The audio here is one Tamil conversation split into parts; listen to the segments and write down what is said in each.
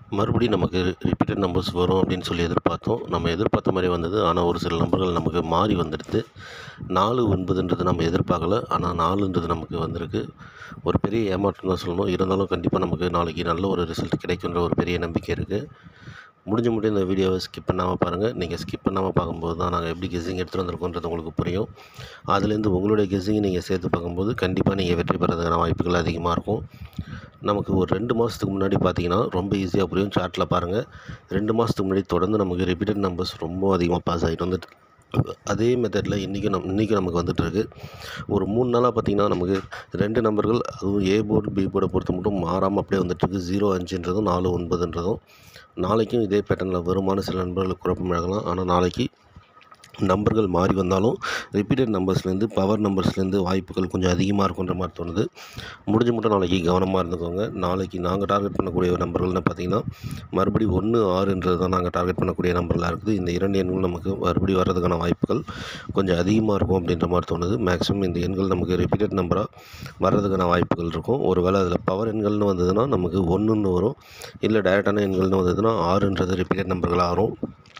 மறுபடியும் நமக்கு ரிப்பீட்டட் நம்பர்ஸ் வரும் அப்படின்னு சொல்லி எதிர்பார்த்தோம் நம்ம எதிர்பார்த்த மாதிரி வந்தது ஆனால் ஒரு சில நம்பர்கள் நமக்கு மாறி வந்துடுது நாலு ஒன்பதுன்றது நம்ம எதிர்பார்க்கல ஆனால் நாலுன்றது நமக்கு வந்திருக்கு ஒரு பெரிய ஏமாற்றம் தான் சொல்லணும் இருந்தாலும் கண்டிப்பாக நமக்கு நாளைக்கு நல்ல ஒரு ரிசல்ட் கிடைக்குன்ற ஒரு பெரிய நம்பிக்கை இருக்குது முடிஞ்ச முடியும் இந்த வீடியோவை ஸ்கிப் பண்ணாமல் பாருங்கள் நீங்கள் ஸ்கிப் பண்ணாமல் பார்க்கும்போது தான் நாங்கள் எப்படி கெஸ்ஸிங் எடுத்துகிட்டு வந்திருக்கோன்றது உங்களுக்கு புரியும் அதுலேருந்து உங்களுடைய கெஸ்ஸிங்கை நீங்கள் சேர்த்து பார்க்கும்போது கண்டிப்பாக நீங்கள் வெற்றி பெறதுக்கான வாய்ப்புகள் அதிகமாக இருக்கும் நமக்கு ஒரு ரெண்டு மாதத்துக்கு முன்னாடி பார்த்தீங்கன்னா ரொம்ப ஈஸியாக புரியும் சார்ட்டில் பாருங்கள் ரெண்டு மாதத்துக்கு முன்னாடி தொடர்ந்து நமக்கு ரிப்பீட்டட் நம்பர்ஸ் ரொம்ப அதிகமாக பாஸ் ஆகிட்டு வந்துட்டு அதே மெத்தடில் இன்றைக்கி நம் இன்றைக்கி நமக்கு வந்துட்டுருக்கு ஒரு மூணு நாளாக பார்த்திங்கன்னா நமக்கு ரெண்டு நம்பர்கள் அதுவும் ஏ போர்டு பி போர்டை பொறுத்த மட்டும் மாறாமல் அப்படியே வந்துட்டுருக்கு ஜீரோ அஞ்சுன்றதும் நாலு ஒன்பதுன்றதும் நாளைக்கும் இதே பேட்டர்னில் வருமான சில நண்பர்களுக்கு குழப்பம் ஆகலாம் ஆனால் நாளைக்கு நம்பர்கள் மாறி வந்தாலும் ரிப்பீட்டட் நம்பர்ஸ்லேருந்து பவர் நம்பர்ஸ்லேருந்து வாய்ப்புகள் கொஞ்சம் அதிகமாக இருக்குன்ற மாதிரி தோணுது முடிஞ்ச மட்டும் நாளைக்கு கவனமாக இருந்துக்கோங்க நாளைக்கு நாங்கள் டார்கெட் பண்ணக்கூடிய நம்பர்கள்னு பார்த்தீங்கன்னா மறுபடியும் ஒன்று ஆறுன்றது தான் நாங்கள் டார்கெட் பண்ணக்கூடிய நம்பர்களாக இருக்குது இந்த இரண்டு எண்கள் நமக்கு மறுபடியும் வர்றதுக்கான வாய்ப்புகள் கொஞ்சம் அதிகமாக இருக்கும் அப்படின்ற மாதிரி தோணுது மேக்ஸிமம் இந்த எண்கள் நமக்கு ரிப்பீட்டட் நம்பராக வர்றதுக்கான வாய்ப்புகள் இருக்கும் ஒரு வேளை அதில் பவர் எண்கள்னு வந்ததுன்னா நமக்கு ஒன்றுன்னு வரும் இல்லை டேரெக்டான எண்கள்னு வந்ததுன்னா ஆறுன்றது ரிப்பீட்டட் நம்பர்களாக வரும்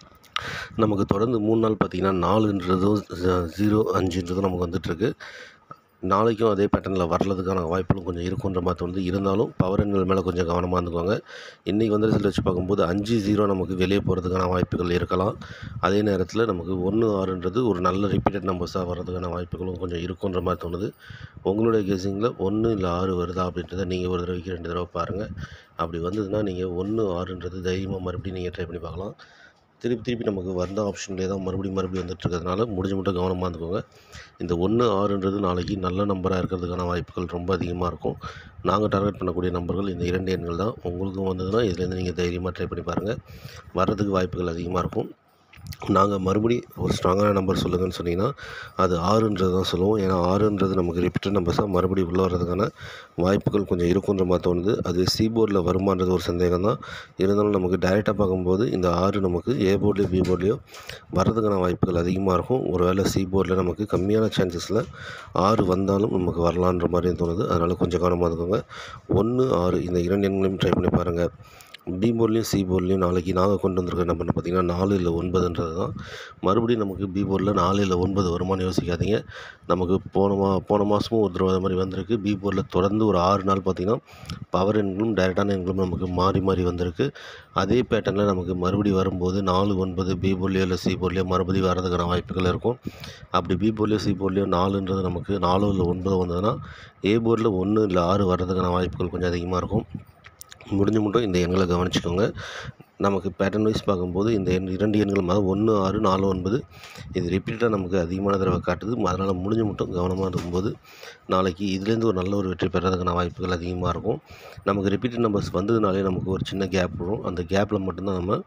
நமக்கு தொடர்ந்து மூணு நாள் பார்த்திங்கன்னா நாலுன்றதும் ஜீரோ அஞ்சுன்றதும் நமக்கு வந்துட்டுருக்கு நாளைக்கும் அதே பேட்டர்னில் வரலதுக்கான வாய்ப்புகளும் கொஞ்சம் இருக்குன்ற மாதிரி தோணுது இருந்தாலும் பவர் எண்கள் மேலே கொஞ்சம் கவனமாக இருந்துக்கோங்க இன்றைக்கி வந்து ரிசல்ட் வச்சு பார்க்கும்போது அஞ்சு ஜீரோ நமக்கு வெளியே போகிறதுக்கான வாய்ப்புகள் இருக்கலாம் அதே நேரத்தில் நமக்கு ஒன்று ஆறுன்றது ஒரு நல்ல ரிப்பீட்டட் நம்பர்ஸாக வர்றதுக்கான வாய்ப்புகளும் கொஞ்சம் இருக்குன்ற மாதிரி தோணுது உங்களுடைய கெஸிங்கில் ஒன்று இல்லை ஆறு வருதா அப்படின்றத நீங்கள் ஒரு தடவைக்கு ரெண்டு தடவை பாருங்கள் அப்படி வந்ததுன்னா நீங்கள் ஒன்று ஆறுன்றது தைரியமாக மறுபடியும் நீங்கள் ட்ரை பண்ணி பார்க்கலாம் திருப்பி திருப்பி நமக்கு வந்த ஆப்ஷன்லேயே தான் மறுபடியும் மறுபடியும் வந்துட்டுருக்கிறதுனால முடிஞ்ச மட்டும் கவனமாக இருந்துக்கோங்க இந்த ஒன்று ஆறுன்றது நாளைக்கு நல்ல நம்பராக இருக்கிறதுக்கான வாய்ப்புகள் ரொம்ப அதிகமாக இருக்கும் நாங்கள் டார்கெட் பண்ணக்கூடிய நம்பர்கள் இந்த இரண்டு எண்கள் தான் உங்களுக்கும் வந்ததுன்னா இதுலேருந்து நீங்கள் தைரியமாக ட்ரை பண்ணி பாருங்கள் வர்றதுக்கு வாய்ப்புகள் அதிகமாக இருக்கும் நாங்கள் மறுபடி ஒரு ஸ்ட்ராங்கான நம்பர் சொல்லுங்கன்னு சொன்னீங்கன்னா அது ஆறுன்றது தான் சொல்லுவோம் ஏன்னா ஆறுன்றது நமக்கு ரிப்பீட்டட் நம்பர்ஸாக மறுபடியும் உள்ளே வர்றதுக்கான வாய்ப்புகள் கொஞ்சம் இருக்குன்ற மாதிரி தோணுது அது சி போர்டில் வருமானது ஒரு சந்தேகம் தான் இருந்தாலும் நமக்கு டைரெக்டாக பார்க்கும்போது இந்த ஆறு நமக்கு ஏ போர்ட்லேயோ பி போர்ட்லேயோ வர்றதுக்கான வாய்ப்புகள் அதிகமாக இருக்கும் ஒரு வேளை சி போர்டில் நமக்கு கம்மியான சான்சஸில் ஆறு வந்தாலும் நமக்கு வரலான்ற மாதிரியும் தோணுது அதனால் கொஞ்சம் கவனமாக இருக்குங்க ஒன்று ஆறு இந்த இரண்டு எண்களையும் ட்ரை பண்ணி பாருங்கள் பி போர்ட்லேயும் சி போர்ட்லேயும் நாளைக்கு நாங்கள் கொண்டு வந்திருக்க நம்பர்னு பார்த்தீங்கன்னா நாலு இல்லை ஒன்பதுன்றது தான் மறுபடியும் நமக்கு பி போர்டில் நாலு இல்லை ஒன்பது வருமானு யோசிக்காதீங்க நமக்கு போன மா போன மாதமும் ஒரு தடவை அது மாதிரி வந்திருக்கு பி போர்டில் தொடர்ந்து ஒரு ஆறு நாள் பார்த்திங்கன்னா பவர் எண்களும் டைரெக்டான எண்களும் நமக்கு மாறி மாறி வந்திருக்கு அதே பேட்டர்னில் நமக்கு மறுபடியும் வரும்போது நாலு ஒன்பது பி போர்ட்லேயோ இல்லை சி போர்ட்லேயோ மறுபடியும் வரதுக்கான வாய்ப்புகள் இருக்கும் அப்படி பி போர்ட்லேயோ சி போர்ட்லேயோ நாலுன்றது நமக்கு நாலு இல்லை ஒன்பது வந்ததுன்னா ஏ போர்டில் ஒன்று இல்லை ஆறு வர்றதுக்கான வாய்ப்புகள் கொஞ்சம் அதிகமாக இருக்கும் முடிஞ்ச மட்டும் இந்த எண்களை கவனிச்சுக்கோங்க நமக்கு பேட்டர்ன் வைஸ் பார்க்கும்போது இந்த எண் இரண்டு எண்கள் மாதிரி ஒன்று ஆறு நாலு ஒன்பது இது ரிப்பீட்டடாக நமக்கு அதிகமான தடவை காட்டுது அதனால் முடிஞ்ச மட்டும் கவனமாக இருக்கும்போது நாளைக்கு இதுலேருந்து ஒரு நல்ல ஒரு வெற்றி பெறதுக்கான வாய்ப்புகள் அதிகமாக இருக்கும் நமக்கு ரிப்பீட்டட் நம்பர்ஸ் வந்ததுனாலே நமக்கு ஒரு சின்ன கேப் வரும் அந்த கேப்பில் மட்டும்தான் நம்ம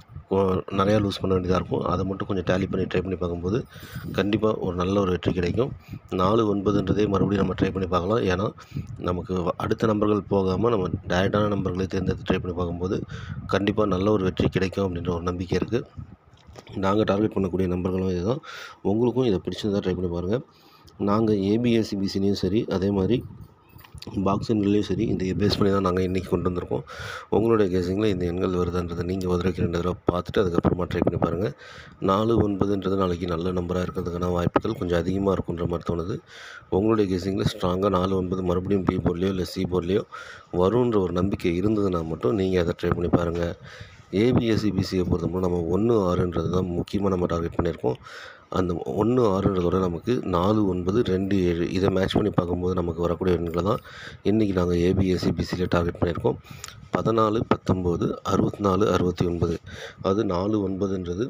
நிறையா லூஸ் பண்ண வேண்டியதாக இருக்கும் அதை மட்டும் கொஞ்சம் டேலி பண்ணி ட்ரை பண்ணி பார்க்கும்போது கண்டிப்பாக ஒரு நல்ல ஒரு வெற்றி கிடைக்கும் நாலு ஒன்பதுன்றதே மறுபடியும் நம்ம ட்ரை பண்ணி பார்க்கலாம் ஏன்னா நமக்கு அடுத்த நம்பர்கள் போகாமல் நம்ம டேரெக்டான நம்பர்களை தேர்ந்தெடுத்து ட்ரை பண்ணி பார்க்கும்போது கண்டிப்பாக நல்ல ஒரு வெற்றி கிடைக்கும் அப்படின்ற ஒரு நம்பிக்கை இருக்குது நாங்கள் டார்கெட் பண்ணக்கூடிய நம்பர்களும் இதுதான் உங்களுக்கும் இதை பிடிச்சிருந்தா ட்ரை பண்ணி பாருங்கள் நாங்கள் ஏபிஎஸ்சிபிசிலையும் சரி அதே மாதிரி பாக்ஸின்லேயும் சரி இந்த பேஸ் பண்ணி தான் நாங்கள் இன்றைக்கி கொண்டு வந்திருக்கோம் உங்களுடைய கேசிங்கில் இந்த எண்கள் வருதுன்றதை நீங்கள் உதவிக்கு ரெண்டு தடவை பார்த்துட்டு அதுக்கப்புறமா ட்ரை பண்ணி பாருங்கள் நாலு ஒன்பதுன்றது நாளைக்கு நல்ல நம்பராக இருக்கிறதுக்கான வாய்ப்புகள் கொஞ்சம் அதிகமாக இருக்குன்ற மாதிரி தோணுது உங்களுடைய கேசிங்கில் ஸ்ட்ராங்காக நாலு ஒன்பது மறுபடியும் பி போர்ட்லேயோ இல்லை சி போர்ட்லேயோ வருன்ற ஒரு நம்பிக்கை இருந்ததுன்னா மட்டும் நீங்கள் அதை ட்ரை பண்ணி பாருங்கள் ஏபிஎஸ்சிபிசியை பொறுத்தவரை நம்ம ஒன்று ஆறுன்றது தான் முக்கியமாக நம்ம டார்கெட் பண்ணியிருக்கோம் அந்த ஒன்று ஆறுன்றதோட நமக்கு நாலு ஒன்பது ரெண்டு ஏழு இதை மேட்ச் பண்ணி பார்க்கும்போது நமக்கு வரக்கூடிய எண்களை தான் இன்றைக்கி நாங்கள் ஏபிஎஸ்சிபிசியில் டார்கெட் பண்ணியிருக்கோம் பதினாலு பத்தொம்போது அறுபத்தி நாலு அறுபத்தி ஒன்பது அது நாலு ஒன்பதுன்றது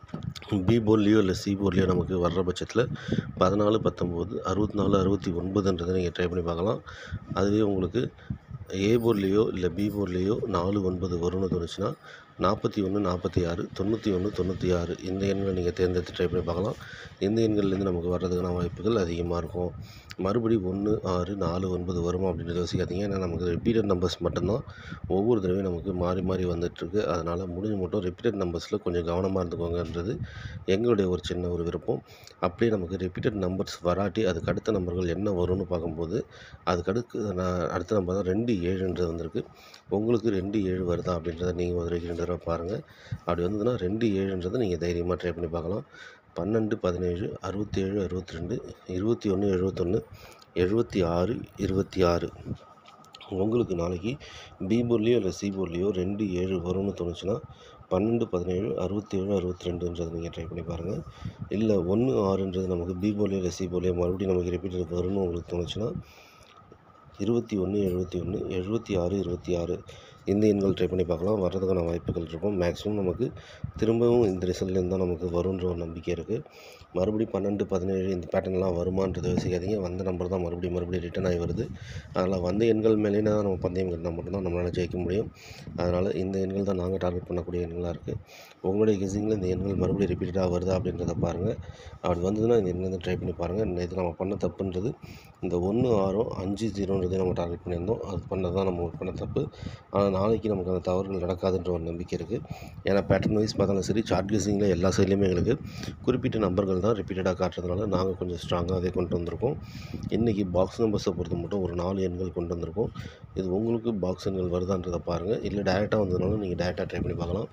பி போர்ட்லேயோ இல்லை சி போர்ட்லேயோ நமக்கு வர்ற பட்சத்தில் பதினாலு பத்தொம்போது அறுபத்தி நாலு அறுபத்தி ஒன்பதுன்றதை நீங்கள் ட்ரை பண்ணி பார்க்கலாம் அதுவே உங்களுக்கு ஏ போர்ட்லேயோ இல்லை பி போர்ட்லேயோ நாலு ஒன்பது வரும்னு தோணுச்சுன்னா நாற்பத்தி ஒன்று நாற்பத்தி ஆறு தொண்ணூற்றி ஒன்று தொண்ணூற்றி ஆறு இந்த எண்களை நீங்கள் தேர்ந்தெடுத்து ட்ரை பண்ணி பார்க்கலாம் இந்த எண்கள்லேருந்து நமக்கு வர்றதுக்கான வாய்ப்புகள் அதிகமாக இருக்கும் மறுபடியும் ஒன்று ஆறு நாலு ஒன்பது வருமா அப்படின்றத யோசிக்காதீங்க ஏன்னா நமக்கு ரிப்பீட்டட் நம்பர்ஸ் மட்டும்தான் ஒவ்வொரு தடவையும் நமக்கு மாறி மாறி வந்துட்டுருக்கு அதனால் முடிஞ்ச மட்டும் ரிப்பீட்டட் நம்பர்ஸில் கொஞ்சம் கவனமாக இருந்துக்கோங்கன்றது எங்களுடைய ஒரு சின்ன ஒரு விருப்பம் அப்படியே நமக்கு ரிப்பீட்டட் நம்பர்ஸ் வராட்டி அதுக்கு அடுத்த நம்பர்கள் என்ன வரும்னு பார்க்கும்போது அதுக்கு அடுத்து நான் அடுத்த நம்பர் தான் ரெண்டு ஏழுன்றது வந்திருக்கு உங்களுக்கு ரெண்டு ஏழு வருதா அப்படின்றத நீங்கள் ஒரு ரெண்டு தடவை பாருங்கள் அப்படி வந்ததுன்னா ரெண்டு ஏழுன்றதை நீங்கள் தைரியமாக ட்ரை பண்ணி பார்க்கலாம் பன்னெண்டு பதினேழு அறுபத்தேழு அறுபத்தி ரெண்டு இருபத்தி ஒன்று எழுபத்தொன்று எழுபத்தி ஆறு இருபத்தி ஆறு உங்களுக்கு நாளைக்கு பி போர்ட்லேயோ இல்லை சி போர்ட்லேயோ ரெண்டு ஏழு வரும்னு தோணுச்சுன்னா பன்னெண்டு பதினேழு அறுபத்தேழு அறுபத்தி ரெண்டுன்றதை நீங்கள் ட்ரை பண்ணி பாருங்கள் இல்லை ஒன்று ஆறுன்றது நமக்கு பி போர்ட்லேயோ இல்லை சி போர்ட்லேயோ மறுபடியும் நமக்கு ரிப்பீட் வரும்னு உங்களுக்கு தோணுச்சுன்னா இருபத்தி ஒன்று எழுபத்தி ஒன்று எழுபத்தி ஆறு இருபத்தி ஆறு இந்த எண்கள் ட்ரை பண்ணி பார்க்கலாம் வர்றதுக்கான வாய்ப்புகள் இருக்கும் மேக்ஸிமம் நமக்கு திரும்பவும் இந்த ரிசல்ட்லேருந்து தான் நமக்கு வருன்ற ஒரு நம்பிக்கை இருக்குது மறுபடியும் பன்னெண்டு பதினேழு இந்த பேட்டர்ன்லாம் வருமானதை யோசிக்காதீங்க வந்த நம்பர் தான் மறுபடியும் மறுபடியும் ரிட்டர்ன் ஆகி வருது அதனால் வந்த எண்கள் மேலே தான் நம்ம பந்தயம் கட்டினா மட்டும்தான் நம்மளால் ஜெயிக்க முடியும் அதனால் இந்த எண்கள் தான் நாங்கள் டார்கெட் பண்ணக்கூடிய எண்களாக இருக்குது உங்களுடைய கெஸிங்கில் இந்த எண்கள் மறுபடியும் ரிப்பீட்டடாக வருதா அப்படின்றத பாருங்கள் அப்படி வந்ததுன்னா இந்த எண்கள் ட்ரை பண்ணி பாருங்கள் இது நம்ம பண்ண தப்புன்றது இந்த ஒன்று ஆறோ அஞ்சு ஜீரோன்றதை நம்ம டார்கெட் பண்ணியிருந்தோம் அது பண்ணது தான் நம்ம பண்ண தப்பு ஆனால் நாளைக்கு நமக்கு அந்த தவறுகள் நடக்காதுன்ற ஒரு நம்பிக்கை இருக்குது ஏன்னா பேட்டர்ன் வைஸ் பார்த்தாலும் சரி சார்ட் கெஸிங்கில் எல்லா சைட்லேயுமே எங்களுக்கு குறிப்பிட்ட நம்பர்கள் தான் ரிப்பீட்டடாக காட்டுறதுனால நாங்கள் கொஞ்சம் ஸ்ட்ராங்காகவே கொண்டு வந்திருக்கோம் இன்றைக்கி பாக்ஸ் நம்பர்ஸை பொறுத்த மட்டும் ஒரு நாலு எண்கள் கொண்டு வந்திருக்கோம் இது உங்களுக்கு பாக்ஸ் எண்கள் வருதான்றதை பாருங்கள் இல்லை டேரெக்டாக வந்ததுனாலும் நீங்கள் டேரெக்டாக ட்ரை பண்ணி பார்க்கலாம்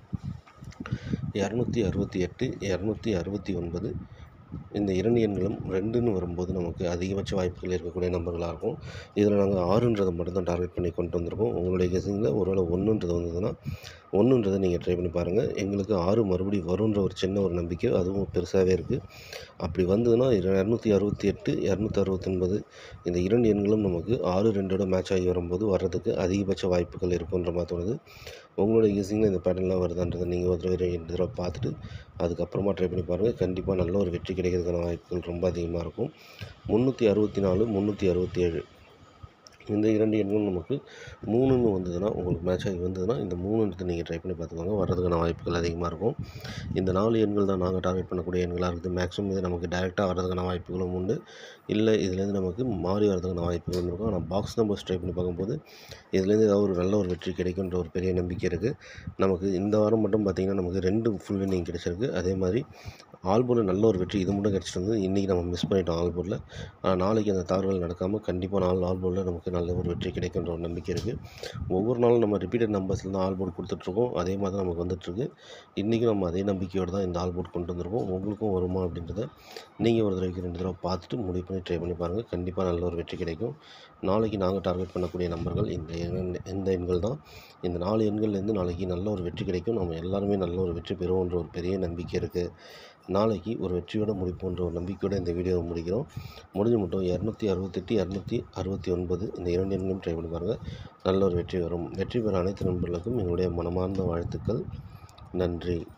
இரநூத்தி அறுபத்தி எட்டு இரநூத்தி அறுபத்தி ஒன்பது இந்த இரண்டு எண்களும் ரெண்டுன்னு வரும்போது நமக்கு அதிகபட்ச வாய்ப்புகள் இருக்கக்கூடிய நம்பர்களாக இருக்கும் இதில் நாங்கள் ஆறுன்றதை மட்டும் தான் டார்கெட் பண்ணி கொண்டு வந்திருக்கோம் உங்களுடைய கெஸிங்கில் ஒருவேளை ஒன்றுன்றது வந்ததுன்னா ஒன்றுன்றதை நீங்கள் ட்ரை பண்ணி பாருங்கள் எங்களுக்கு ஆறு மறுபடியும் வருன்ற ஒரு சின்ன ஒரு நம்பிக்கை அதுவும் பெருசாகவே இருக்குது அப்படி வந்ததுன்னா இரநூத்தி அறுபத்தி எட்டு இரநூத்தி அறுபத்தொன்பது இந்த இரண்டு எண்களும் நமக்கு ஆறு ரெண்டோட மேட்ச் ஆகி வரும்போது வர்றதுக்கு அதிகபட்ச வாய்ப்புகள் இருக்குன்ற மாதிரி தோணுது உங்களுடைய கெஸிங்கில் இந்த பேட்டர்ன்லாம் வருதான்றதை நீங்கள் ஒரு தடவை ரெண்டு தடவை பார்த்துட்டு அதுக்கப்புறமா ட்ரை பண்ணி பாருங்கள் கண்டிப்பாக நல்ல ஒரு வெற்றி கிடைக்கிறதுக்கான வாய்ப்புகள் ரொம்ப அதிகமாக இருக்கும் முந்நூற்றி அறுபத்தி நாலு முந்நூற்றி அறுபத்தி ஏழு இந்த இரண்டு எண்களும் நமக்கு மூணுன்னு வந்ததுன்னா உங்களுக்கு மேட்ச் ஆகி வந்ததுன்னா இந்த மூணுன்றது நீங்கள் ட்ரை பண்ணி பார்த்துக்கோங்க வர்றதுக்கான வாய்ப்புகள் அதிகமாக இருக்கும் இந்த நாலு எண்கள் தான் நாங்கள் டார்கெட் பண்ணக்கூடிய எண்களாக இருக்குது மேக்ஸிமம் இது நமக்கு டேரெக்டாக வர்றதுக்கான வாய்ப்புகளும் உண்டு இல்லை இதுலேருந்து நமக்கு மாறி வர்றதுக்கான வாய்ப்புகளும் இருக்கும் ஆனால் பாக்ஸ் நம்பர்ஸ் ட்ரை பண்ணி பார்க்கும்போது இதுலேருந்து ஏதாவது ஒரு நல்ல ஒரு வெற்றி கிடைக்குன்ற ஒரு பெரிய நம்பிக்கை இருக்குது நமக்கு இந்த வாரம் மட்டும் பார்த்திங்கன்னா நமக்கு ரெண்டு ஃபுல் வின்னிங் கிடச்சிருக்கு அதே மாதிரி ஆல்போர்டில் நல்ல ஒரு வெற்றி இது மட்டும் கிடச்சிட்டு வந்து இன்றைக்கி நம்ம மிஸ் பண்ணிட்டோம் ஆல்போர்டில் ஆனால் நாளைக்கு அந்த தவறுகள் நடக்காமல் கண்டிப்பாக நாலு ஆல்போர்டில் நமக்கு நல்ல ஒரு வெற்றி கிடைக்குன்ற ஒரு நம்பிக்கை இருக்குது ஒவ்வொரு நாளும் நம்ம ரிப்பீட்டட் நம்பர்ஸில் தான் ஆல்போர்ட் கொடுத்துட்ருக்கோம் அதே மாதிரி தான் நமக்கு வந்துட்டுருக்கு இன்றைக்கி நம்ம அதே நம்பிக்கையோடு தான் இந்த ஆல்போர்ட் கொண்டு வந்திருக்கோம் உங்களுக்கும் வருமா அப்படின்றத நீங்கள் ஒரு தடவைக்கு ரெண்டு தடவை பார்த்துட்டு முடிவு பண்ணி ட்ரை பண்ணி பாருங்கள் கண்டிப்பாக நல்ல ஒரு வெற்றி கிடைக்கும் நாளைக்கு நாங்கள் டார்கெட் பண்ணக்கூடிய நம்பர்கள் இந்த எண் இந்த எண்கள் தான் இந்த நாலு எண்கள்லேருந்து நாளைக்கு நல்ல ஒரு வெற்றி கிடைக்கும் நம்ம எல்லாருமே நல்ல ஒரு வெற்றி பெறுவோன்ற ஒரு பெரிய நம்பிக்கை இருக்குது நாளைக்கு ஒரு வெற்றியோட முடிப்போன்ற ஒரு நம்பிக்கையோடு இந்த வீடியோவை முடிக்கிறோம் முடிஞ்சு மட்டும் இரநூத்தி அறுபத்தெட்டு இரநூத்தி அறுபத்தி ஒன்பது இந்த இரண்டு எண்களையும் ட்ரை பண்ணி பாருங்கள் நல்ல ஒரு வெற்றி வரும் வெற்றி பெற அனைத்து நண்பர்களுக்கும் எங்களுடைய மனமார்ந்த வாழ்த்துக்கள் நன்றி